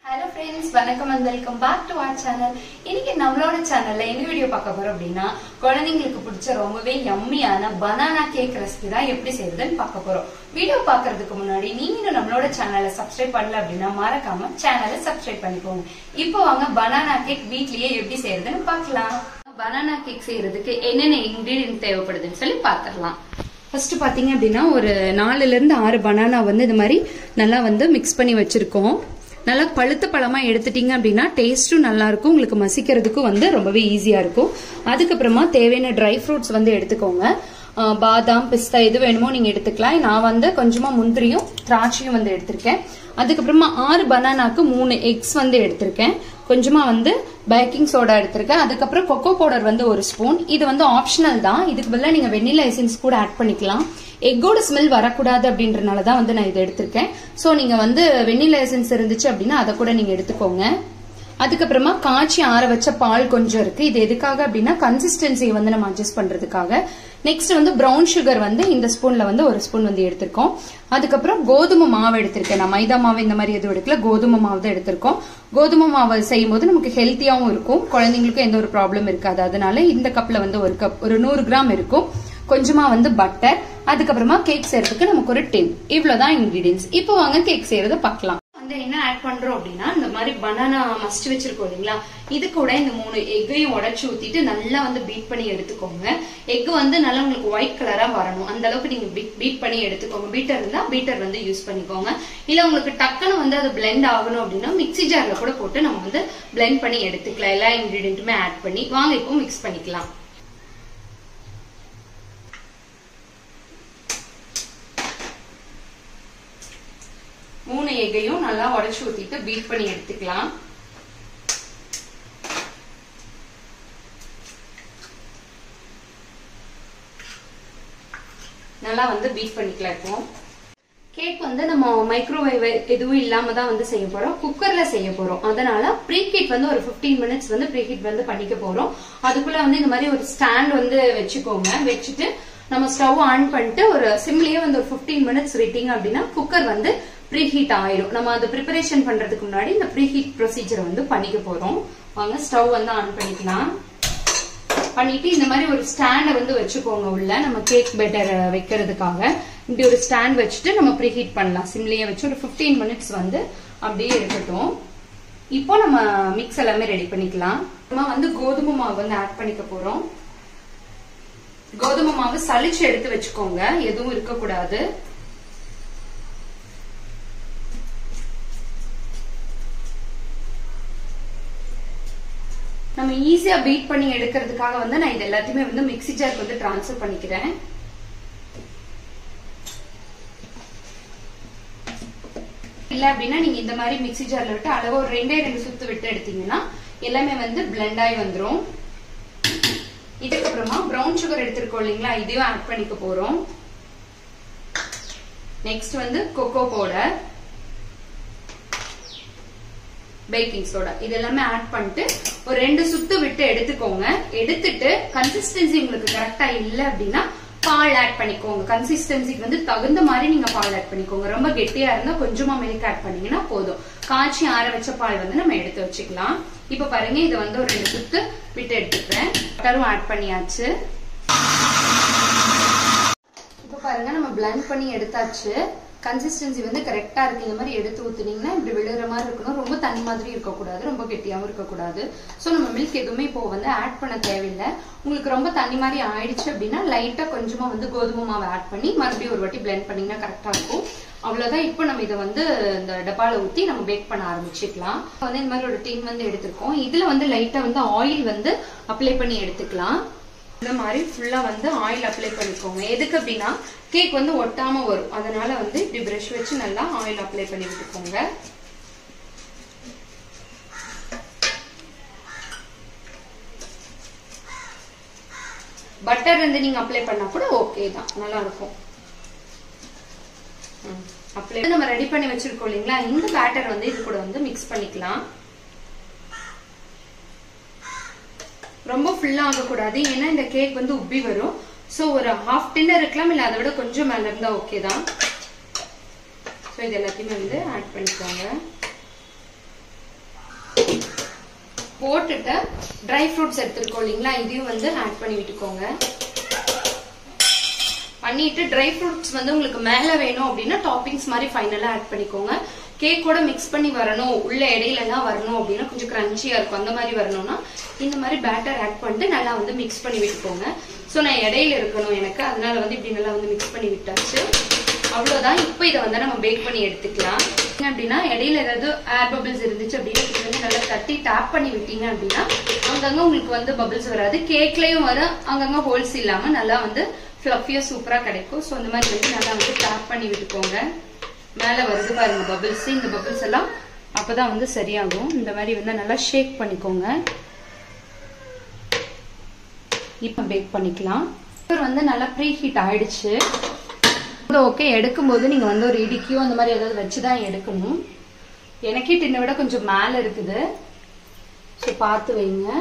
hello friends வணக்கம் and welcome back to our channel இன்னைக்கு நம்மளோட சேனல்ல என்ன வீடியோ பார்க்க போறோம் அப்படின்னா குழந்தைங்களுக்கு பிடிச்ச ரொம்பவே யம்மியான பனானா கேக் ரெசிபி தான் எப்படி செய்யறதுன்னு பார்க்க போறோம் வீடியோ பார்க்கறதுக்கு முன்னாடி நீங்க இன்னும் நம்மளோட சேனலை சப்ஸ்கிரைப் பண்ணல அப்படின்னா மறக்காம சேனலை சப்ஸ்கிரைப் பண்ணிக்கோங்க இப்போ வாங்க பனானா கேக் வீட்லயே எப்படி செய்யறதுன்னு பார்க்கலாம் பனானா கேக் செய்யறதுக்கு என்னென்ன இன்கிரீடியன்ட் தேவைப்படுதுன்னு சொல்லி பார்த்துடலாம் ஃபர்ஸ்ட் பாத்தீங்க அப்படின்னா ஒரு நாலுல இருந்து ஆறு பனானா வந்து இந்த மாதிரி நல்லா வந்து மிக்ஸ் பண்ணி வச்சிருக்கோம் நல்லா பழுத்த பழமா எடுத்துட்டீங்க அப்படின்னா டேஸ்ட்டும் நல்லா இருக்கும் உங்களுக்கு மசிக்கிறதுக்கும் வந்து ரொம்பவே ஈஸியா இருக்கும் அதுக்கப்புறமா தேவையான ட்ரை ஃப்ரூட்ஸ் வந்து எடுத்துக்கோங்க ஆஹ் பாதாம் பிஸ்தா எது வேணுமோ நீங்க எடுத்துக்கலாம் நான் வந்து கொஞ்சமா முந்திரியும் திராட்சையும் வந்து எடுத்திருக்கேன் அதுக்கப்புறமா ஆறு பனானாக்கு மூணு எக்ஸ் வந்து எடுத்திருக்கேன் கொஞ்சமா வந்து பேக்கிங் சோடா எடுத்திருக்கேன் அதுக்கப்புறம் கொக்கோ பவுடர் வந்து ஒரு ஸ்பூன் இது வந்து ஆப்ஷனல் தான் இதுக்கு பதிலாக நீங்க வெண்ணிலா எசன்ஸ் கூட ஆட் பண்ணிக்கலாம் எக்கோட ஸ்மெல் வரக்கூடாது அப்படின்றனால தான் வந்து நான் இதை எடுத்திருக்கேன் ஸோ நீங்க வந்து வெண்ணிலா எசன்ஸ் இருந்துச்சு அப்படின்னா அதை கூட நீங்க எடுத்துக்கோங்க அதுக்கப்புறமா காய்ச்சி ஆற வச்ச பால் கொஞ்சம் இருக்கு இது எதுக்காக அப்படின்னா கன்சிஸ்டன்சியை வந்து நம்ம அட்ஜஸ்ட் பண்றதுக்காக நெக்ஸ்ட் வந்து பிரவுன் சுகர் வந்து இந்த ஸ்பூன்ல வந்து ஒரு ஸ்பூன் வந்து எடுத்திருக்கோம் அதுக்கப்புறம் கோதுமை மாவு எடுத்திருக்கேன் நான் மைதா மாவு இந்த மாதிரி எதுவும் எடுக்கல கோதுமை மாவு தான் எடுத்திருக்கோம் கோதுமை மாவு செய்யும் போது நமக்கு ஹெல்த்தியாவும் இருக்கும் குழந்தைங்களுக்கும் எந்த ஒரு ப்ராப்ளம் இருக்காது அதனால இந்த கப்ல வந்து ஒரு கப் ஒரு நூறு கிராம் இருக்கும் கொஞ்சமா வந்து பட்டர் அதுக்கப்புறமா கேக் செய்யறதுக்கு நமக்கு ஒரு டின் இவ்வளவுதான் இன்கிரீடியன்ஸ் இப்போ வாங்க கேக் செய்யறத பார்க்கலாம் வந்து என்ன ஆட் பண்றோம் அப்படின்னா இந்த மாதிரி பனானா மஸ்ட் வச்சிருக்கோம் இல்லைங்களா இது கூட இந்த மூணு எக்கையும் உடைச்சு ஊத்திட்டு நல்லா வந்து பீட் பண்ணி எடுத்துக்கோங்க எக் வந்து நல்லா உங்களுக்கு ஒயிட் கலரா வரணும் அந்த அளவுக்கு நீங்க பீட் பண்ணி எடுத்துக்கோங்க பீட்டர் இருந்தா பீட்டர் வந்து யூஸ் பண்ணிக்கோங்க இல்ல உங்களுக்கு டக்குன்னு வந்து அது பிளெண்ட் ஆகணும் அப்படின்னா மிக்ஸி ஜார்ல கூட போட்டு நம்ம வந்து பிளெண்ட் பண்ணி எடுத்துக்கலாம் எல்லா இன்கிரீடியன்ட்டுமே ஆட் பண்ணி வாங்க இப்போ மிக்ஸ் பண்ணிக்கலாம் மூணு எக்கையும் நல்லா உடைச்சு ஊத்திட்டு பீட் பண்ணி எடுத்துக்கலாம் நல்லா வந்து பீட் பண்ணிக்கலாம் இப்போ கேக் வந்து நம்ம மைக்ரோவேவ் எதுவும் இல்லாம தான் வந்து செய்ய போறோம் குக்கர்ல செய்ய போறோம் அதனால ப்ரீஹீட் வந்து ஒரு 15 மினிட்ஸ் வந்து ப்ரீஹீட் வந்து பண்ணிக்க போறோம் அதுக்குள்ள வந்து இந்த மாதிரி ஒரு ஸ்டாண்ட் வந்து வச்சுக்கோங்க வச்சுட்டு நம்ம ஸ்டவ் ஆன் பண்ணிட்டு ஒரு சிம்லயே வந்து ஒரு 15 மினிட்ஸ் விட்டீங்க அப்படின்னா குக்கர் வந்து ப்ரீஹீட் ஆயிடும் நம்ம அந்த ப்ரிப்பரேஷன் பண்றதுக்கு முன்னாடி இந்த ப்ரீஹீட் ப்ரொசீஜர் வந்து பண்ணிக்க போறோம் வாங்க ஸ்டவ் வந்து ஆன் பண்ணிக்கலாம் பண்ணிட்டு இந்த மாதிரி ஒரு ஸ்டாண்ட வந்து வச்சுக்கோங்க உள்ள நம்ம கேக் பெட்டர் வைக்கிறதுக்காக இப்படி ஒரு ஸ்டாண்ட் வச்சுட்டு நம்ம ப்ரீஹீட் பண்ணலாம் சிம்லயே வச்சு ஒரு 15 மினிட்ஸ் வந்து அப்படியே இருக்கட்டும் இப்போ நம்ம மிக்ஸ் எல்லாமே ரெடி பண்ணிக்கலாம் நம்ம வந்து கோதுமை மாவு வந்து ஆட் பண்ணிக்க போறோம் கோதுமை மாவு சளிச்சு எடுத்து வச்சுக்கோங்க எதுவும் இருக்கக்கூடாது நம்ம ஈஸியா பீட் பண்ணி எடுக்கிறதுக்காக வந்து நான் இது எல்லாத்தையுமே வந்து மிக்ஸி ஜார்க்கு வந்து டிரான்ஸ்ஃபர் பண்ணிக்கிறேன் இல்ல அப்படின்னா நீங்க இந்த மாதிரி மிக்ஸி ஜார்ல விட்டு அளவு ஒரு ரெண்டே ரெண்டு சுத்து விட்டு எடுத்தீங்கன்னா எல்லாமே வந்து பிளெண்ட் ஆகி வந்துரும் இதுக்கப்புறமா பிரவுன் சுகர் எடுத்திருக்கோம் இல்லைங்களா இதையும் ஆட் பண்ணிக்க போறோம் நெக்ஸ்ட் வந்து கொக்கோ பவுடர் பேக்கிங் சோடா இது எல்லாமே ஆட் பண்ணிட்டு ஒரு ரெண்டு சுத்து விட்டு எடுத்துக்கோங்க எடுத்துட்டு கன்சிஸ்டன்சி உங்களுக்கு கரெக்டா இல்ல அப்படின்னா பால் ஆட் பண்ணிக்கோங்க கன்சிஸ்டன்சிக்கு வந்து தகுந்த மாதிரி நீங்க பால் ஆட் பண்ணிக்கோங்க ரொம்ப கெட்டியா இருந்தா கொஞ்சமா மில்க் ஆட் பண்ணீங்கன்னா போதும் காய்ச்சி ஆற வச்ச பால் வந்து நம்ம எடுத்து வச்சுக்கலாம் இப்ப பாருங்க இதை வந்து ஒரு ரெண்டு சுத்து விட்டு எடுத்துக்கிறேன் பட்டரும் ஆட் பண்ணியாச்சு இப்ப பாருங்க நம்ம பிளண்ட் பண்ணி எடுத்தாச்சு கன்சிஸ்டன்சி வந்து கரெக்டா இருக்கு இந்த மாதிரி எடுத்து ஊத்துனீங்கன்னா இப்படி விழுகிற மாதிரி இருக்கணும் ரொம்ப தண்ணி மாதிரி இருக்கக்கூடாது ரொம்ப கெட்டியாவும் இருக்கக்கூடாது ஸோ நம்ம மில்க் எதுவுமே இப்போ வந்து ஆட் பண்ண தேவையில்லை உங்களுக்கு ரொம்ப தண்ணி மாதிரி ஆயிடுச்சு அப்படின்னா லைட்டா கொஞ்சமா வந்து கோதுமை மாவை ஆட் பண்ணி மறுபடியும் ஒரு வாட்டி பிளெண்ட் பண்ணீங்கன்னா கரெக்டா இருக்கும் அவ்வளவுதான் இப்போ நம்ம இதை வந்து இந்த டப்பால ஊத்தி நம்ம பேக் பண்ண ஆரம்பிச்சுக்கலாம் வந்து இந்த மாதிரி ஒரு டின் வந்து எடுத்திருக்கோம் இதுல வந்து லைட்டா வந்து ஆயில் வந்து அப்ளை பண்ணி எடுத்துக்கலாம் இந்த மாதிரி ஃபுல்லா வந்து ஆயில் அப்ளை பண்ணிக்கோங்க எதுக்கு அப்படின்னா கேக் வந்து ஒட்டாம வரும் அதனால வந்து இப்படி பிரஷ் வச்சு நல்லா ஆயில் அப்ளை பண்ணி விட்டுக்கோங்க பட்டர் வந்து நீங்க அப்ளை பண்ணா கூட ஓகே தான் நல்லா இருக்கும் அப்ளை நம்ம ரெடி பண்ணி வச்சிருக்கோம் இல்லைங்களா இந்த பேட்டர் வந்து இது கூட வந்து மிக்ஸ் பண்ணிக்கலாம் ரொம்ப ஃபுல்லா ஆகக்கூடாது ஏன்னா இந்த கேக் வந்து உப்பி வரும் சோ ஒரு ஹாஃப் டின்னர் இருக்கலாம் இல்ல அதை விட கொஞ்சம் மேல இருந்தா ஓகே தான் ஸோ இது எல்லாத்தையுமே வந்து ஆட் பண்ணிக்கோங்க போட்டுட்டு ட்ரை ஃப்ரூட்ஸ் எடுத்துருக்கோம் இல்லைங்களா இதையும் வந்து ஆட் பண்ணி விட்டுக்கோங்க பண்ணிட்டு ட்ரை ஃப்ரூட்ஸ் வந்து உங்களுக்கு மேல வேணும் அப்படின்னா டாப்பிங்ஸ் மாதிரி ஃபைனலா ஆட் பண்ணிக்கோங்க கேக்கோட மிக்ஸ் பண்ணி வரணும் உள்ள இடையில எல்லாம் வரணும் அப்படின்னா கொஞ்சம் கிரன்ச்சியா இருக்கும் அந்த மாதிரி வரணும்னா இந்த மாதிரி பேட்டர் ஆட் பண்ணிட்டு நல்லா வந்து மிக்ஸ் பண்ணி விட்டுக்கோங்க ஸோ நான் இடையில இருக்கணும் எனக்கு அதனால வந்து இப்படி நல்லா வந்து மிக்ஸ் பண்ணி விட்டாச்சு அவ்வளவுதான் இப்போ இதை வந்து நம்ம பேக் பண்ணி எடுத்துக்கலாம் அப்படின்னா இடையில ஏதாவது ஏர் பபிள்ஸ் இருந்துச்சு அப்படின்னா இது வந்து நல்லா தட்டி டேப் பண்ணி விட்டீங்க அப்படின்னா அங்கங்க உங்களுக்கு வந்து பபிள்ஸ் வராது கேக்லயும் வர அங்கங்க ஹோல்ஸ் இல்லாம நல்லா வந்து ஃபிளஃபியா சூப்பரா கிடைக்கும் ஸோ அந்த மாதிரி வந்து நல்லா வந்து டேப் பண்ணி விட்டுக்கோங்க மேல வருது பாருங்க பபிள்ஸ் இந்த பபிள்ஸ் எல்லாம் அப்பதான் வந்து சரியாகும் இந்த மாதிரி வந்து நல்லா ஷேக் பண்ணிக்கோங்க இப்போ பேக் பண்ணிக்கலாம் வந்து நல்லா ப்ரீ ஹீட் ஆயிடுச்சு கூட ஓகே எடுக்கும்போது நீங்க வந்து ஒரு இடிக்கியோ அந்த மாதிரி ஏதாவது வச்சுதான் எடுக்கணும் எனக்கே டின்னை விட கொஞ்சம் மேல இருக்குது ஸோ பார்த்து வைங்க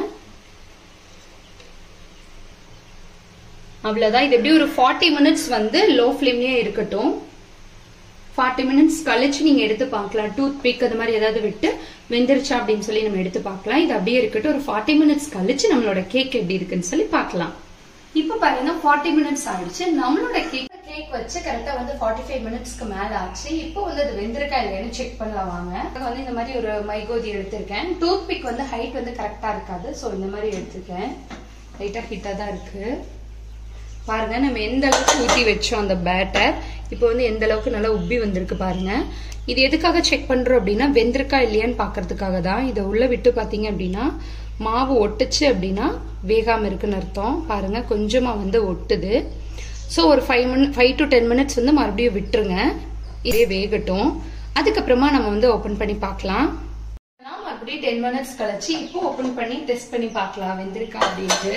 அவ்வளவுதான் இது எப்படி ஒரு ஃபார்ட்டி மினிட்ஸ் வந்து லோ ஃப்ளேம்லயே இருக்கட்டும் ஃபார்ட்டி மினிட்ஸ் கழிச்சு நீங்க எடுத்து பார்க்கலாம் டூத் பிக் அது மாதிரி ஏதாவது விட்டு வெந்துருச்சா அப்படின்னு சொல்லி நம்ம எடுத்து பார்க்கலாம் இது அப்படியே இருக்கட்டும் ஒரு ஃபார்ட்டி மினிட்ஸ் கழிச்சு நம்மளோட கேக் எப்படி இருக்குன்னு சொல்லி பார்க்கலாம் இப்ப பாருங்க ஃபார்ட்டி மினிட்ஸ் ஆயிடுச்சு நம்மளோட கேக் கேக் வச்சு கரெக்டா வந்து ஃபார்ட்டி ஃபைவ் மினிட்ஸ்க்கு மேல ஆச்சு இப்போ வந்து அது வெந்திருக்கா இல்லையான்னு செக் பண்ணலாம் வாங்க வந்து இந்த மாதிரி ஒரு மைகோதி எடுத்திருக்கேன் டூத் பிக் வந்து ஹைட் வந்து கரெக்டா இருக்காது ஸோ இந்த மாதிரி எடுத்திருக்கேன் லைட்டா ஹிட்டா தான் இருக்கு பாருங்க நம்ம எந்த அளவுக்கு ஊத்தி வச்சோம் அந்த பேட்டர் இப்போ வந்து எந்த அளவுக்கு நல்லா உப்பி வந்திருக்கு பாருங்க இது எதுக்காக செக் பண்றோம் அப்படின்னா வெந்திருக்கா இல்லையான்னு பாக்குறதுக்காக தான் இதை உள்ள விட்டு பாத்தீங்க அப்படின்னா மாவு ஒட்டுச்சு அப்படின்னா வேகாம இருக்குன்னு அர்த்தம் பாருங்க கொஞ்சமா வந்து ஒட்டுது ஸோ ஒரு five minute five to ten minutes வந்து மறுபடியும் விட்டுருங்க இதே வேகட்டும் அதுக்கப்புறமா நம்ம வந்து ஓபன் பண்ணி பார்க்கலாம் மறுபடியும் டென் மினிட்ஸ் கழிச்சு இப்போ ஓபன் பண்ணி டெஸ்ட் பண்ணி பார்க்கலாம் வெந்திருக்கா அப்படின்ட்டு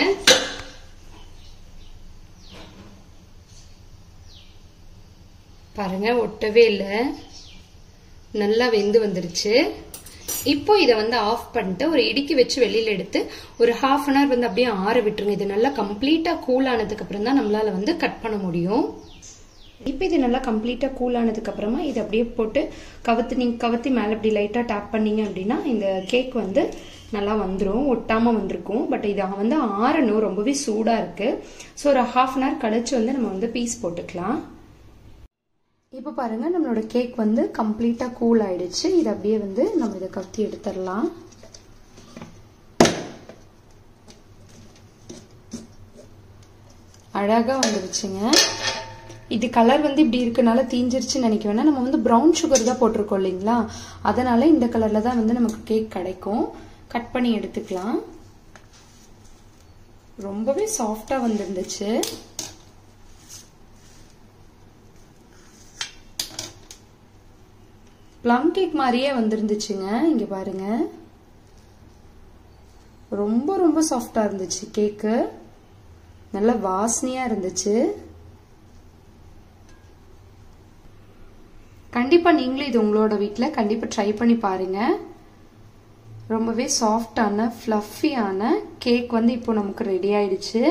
பாருங்க ஒட்டவே இல்லை நல்லா வெந்து வந்துருச்சு இப்போ இதை வந்து ஆஃப் பண்ணிட்டு ஒரு இடுக்கி வச்சு வெளியில எடுத்து ஒரு ஹாஃப் அன் ஹவர் வந்து அப்படியே ஆற விட்டுருங்க இது நல்லா கம்ப்ளீட்டா கூல் ஆனதுக்கு அப்புறம் தான் நம்மளால வந்து கட் பண்ண முடியும் இப்போ இது நல்லா கம்ப்ளீட்டா கூல் ஆனதுக்கு அப்புறமா இதை அப்படியே போட்டு கவுத்து நீங்க கவுத்தி மேல இப்படி லைட்டா டேப் பண்ணீங்க அப்படின்னா இந்த கேக் வந்து நல்லா வந்துடும் ஒட்டாம வந்திருக்கும் பட் இது வந்து ஆறணும் ரொம்பவே சூடா இருக்கு ஸோ ஒரு ஹாஃப் அன் ஹவர் கழிச்சு வந்து நம்ம வந்து பீஸ் போட்டுக்கலாம் இப்போ பாருங்க நம்மளோட கேக் வந்து கம்ப்ளீட்டா கூல் ஆயிடுச்சு இது அப்படியே வந்து நம்ம இதை கத்தி எடுத்துடலாம் அழகா வந்துருச்சுங்க இது கலர் வந்து இப்படி இருக்கனால தீஞ்சிருச்சுன்னு நினைக்க வேணா நம்ம வந்து ப்ரௌன் சுகர் தான் போட்டிருக்கோம் இல்லைங்களா அதனால இந்த கலர்ல தான் வந்து நமக்கு கேக் கிடைக்கும் கட் பண்ணி எடுத்துக்கலாம் ரொம்பவே சாஃப்டா வந்துருந்துச்சு ப்ளம் கேக் மாதிரியே வந்துருந்துச்சுங்க இங்க பாருங்க ரொம்ப ரொம்ப சாஃப்டா இருந்துச்சு கேக்கு நல்ல வாசனையா இருந்துச்சு கண்டிப்பா நீங்களும் இது உங்களோட வீட்டில் கண்டிப்பா ட்ரை பண்ணி பாருங்க ரொம்பவே சாஃப்டான ஃப்ளஃபியான கேக் வந்து இப்போ நமக்கு ரெடி ஆயிடுச்சு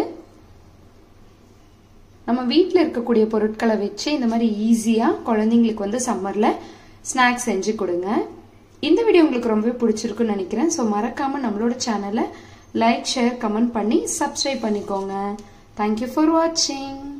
நம்ம வீட்டில் இருக்கக்கூடிய பொருட்களை வச்சு இந்த மாதிரி ஈஸியாக குழந்தைங்களுக்கு வந்து சம்மரில் ஸ்நாக்ஸ் செஞ்சு கொடுங்க இந்த வீடியோ உங்களுக்கு ரொம்பவே பிடிச்சிருக்குன்னு நினைக்கிறேன் ஸோ மறக்காம நம்மளோட சேனலை லைக் ஷேர் கமெண்ட் பண்ணி சப்ஸ்கிரைப் பண்ணிக்கோங்க தேங்க்யூ ஃபார் வாட்சிங்